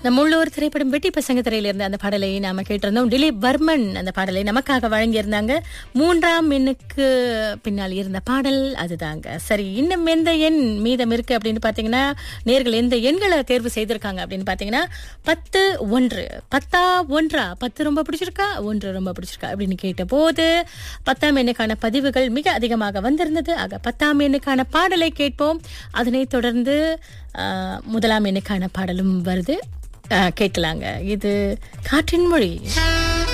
நம்ம உள்ளூர் திரைப்படம் வெட்டி பசங்க திரையில இருந்த அந்த பாடலை நாம கேட்டிருந்தோம் திலீப் வர்மன் அந்த பாடலை நமக்காக வழங்கியிருந்தாங்க மூன்றாம் எண்ணுக்கு பின்னால் இருந்த பாடல் அதுதாங்க சரி இன்னும் எந்த எண் மீதம் இருக்கு அப்படின்னு பாத்தீங்கன்னா நேர்கள் எந்த எண்களை தேர்வு செய்திருக்காங்க அப்படின்னு பாத்தீங்கன்னா பத்து ஒன்று பத்தா ஒன்றா பத்து ரொம்ப பிடிச்சிருக்கா ஒன்று ரொம்ப பிடிச்சிருக்கா அப்படின்னு கேட்ட போது பத்தாம் எண்ணுக்கான பதிவுகள் மிக அதிகமாக வந்திருந்தது ஆக பத்தாம் எண்ணுக்கான பாடலை கேட்போம் அதனைத் தொடர்ந்து ஆஹ், முதலாம் எண்ணுக்கான பாடலும் வருது ஆஹ், கேட்கலாங்க இது காற்றின் மொழி